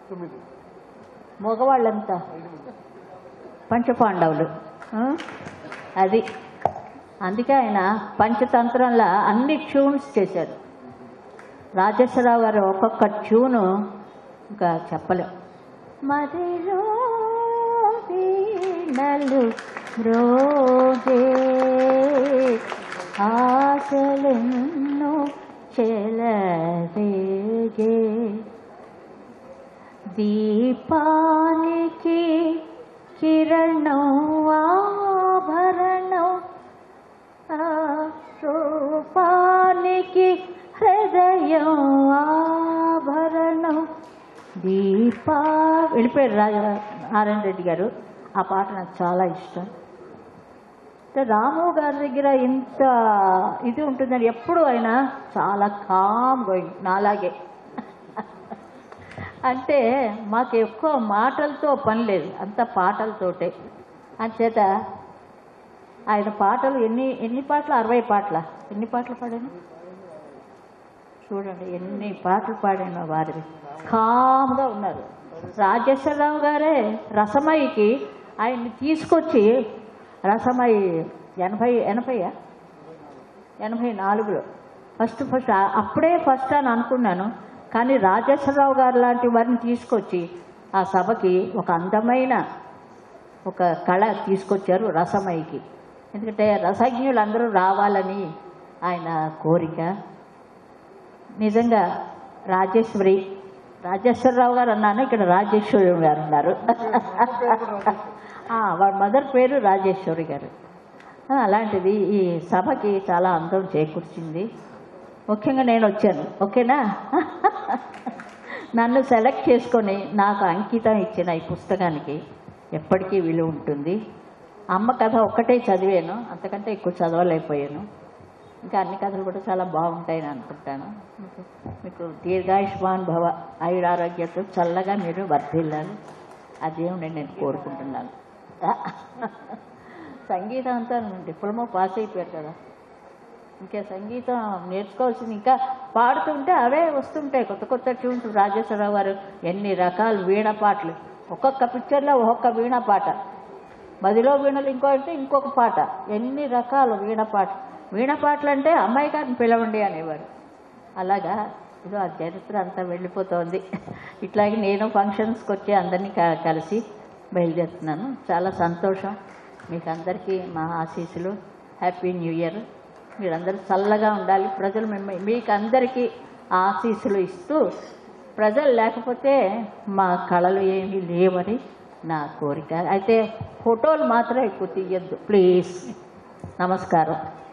మగవాళ్ళంతా పంచపాండవులు ఆ? అది అందుకే ఆయన పంచతంత్రంలో అన్ని ట్యూన్స్ చేశారు రాజేశ్వరరావు గారు ఒక్కొక్క ట్యూను ఇంకా చెప్పలేం మదిలో వీణలు రోజే ఆశలెన్నో చెలరేగే దీపానికి కిరణం ఆభరణం ఆ రూపానికి హృదయం ఆభరణం దీపా వెళ్ళిపోయారు రాజా నారాయణ రెడ్డి గారు ఆ పాట నాకు చాలా ఇష్టం అంటే రాము గారి దగ్గర ఇంత ఇది ఉంటుందని ఎప్పుడు ఆయన చాలా కామ్ గోయింగ్ నాలాగే అంటే మాకు ఎక్కువ మాటలతో పని లేదు అంత పాటలతోటే అంచేత ఆయన పాటలు ఎన్ని ఎన్ని పాటలు అరవై పాటల ఎన్ని పాటలు పాడాను చూడండి ఎన్ని పాటలు పాడాను వారివి కామ్గా ఉన్నారు రాజేశ్వరరావు గారే రసమయ్యకి ఆయన్ని తీసుకొచ్చి రసమయ్యి ఎనభై ఎనభైయా ఎనభై నాలుగులో ఫస్ట్ ఫస్ట్ ఆ- అప్పుడే ఫస్ట్ అని అనుకున్నాను కానీ రాజేశ్వరరావు గారు లాంటి వారిని తీసుకొచ్చి ఆ సభకి ఒక అందమైన ఒక కళ తీసుకొచ్చారు రసమయ్యకి ఎందుకంటే రసజ్ఞులు అందరూ రావాలని ఆయన కోరిక నిజంగా రాజేశ్వరి రాజేశ్వరరావు గారు అన్నాను ఇక్కడ రాజేశ్వరి గారు ఉన్నారు ఆ, వారి మదర్ పేరు రాజేశ్వరి గారు ఆ, అలాంటిది ఈ సభకి చాలా అందం చేకూర్చింది ముఖ్యంగా నేను వచ్చాను ఓకేనా నన్ను సెలెక్ట్ చేసుకొని నాకు అంకితం ఇచ్చిన ఈ పుస్తకానికి ఎప్పటికీ విలువ ఉంటుంది అమ్మ కథ ఒక్కటే చదివాను అంతకంటే ఎక్కువ చదవలేకపోయాను ఇంకా అన్ని కథలు కూడా చాలా బాగుంటాయని అనుకుంటాను మీకు- మీకు దీర్ఘాయుష్మాన్ భవ ఆయురారోగ్యంతో చల్లగా మీరు వర్ధిల్లాలి అదేమిటి నేను కోరుకుంటున్నాను సంగీతం అంతా డిప్లొమా పాస్ అయిపోయారు కదా ఇంకా సంగీతం నేర్చుకోవాల్సింది ఇంకా పాడుతుంటే అవే వస్తుంటాయి కొత్త కొత్త ట్యూన్స్ రాజేశ్వరరావు గారు ఎన్ని రకాల వీణ పాటలు ఒక్కొక్క పిక్చర్లో ఒక్కొక్క వీణ పాట మదిలో వీణలు ఇంకో అంటే ఇంకొక పాట ఎన్ని రకాల వీణ పాట వీణ పాటలు అంటే అమ్మాయి గారిని పిలవండి అనేవారు అలాగా ఇదో ఆ చరిత్ర అంతా వెళ్ళిపోతోంది ఇట్లాగే నేను ఫంక్షన్స్కి వచ్చి అందరినీ క- కలిసి బయలుదేరుతున్నాను చాలా సంతోషం మీకు అందరికీ మా ఆశీస్సులు హ్యాపీ న్యూ ఇయర్ మీరందరూ చల్లగా ఉండాలి ప్రజలు మిమ్మల్ని మీకు అందరికీ ఆశీస్సులు ఇస్తూ ప్రజలు లేకపోతే మా కళలు ఏమీ లేవని నా కోరిక అయితే ఫోటోలు మాత్రం ఎక్కువ తీయద్దు ప్లీజ్ నమస్కారం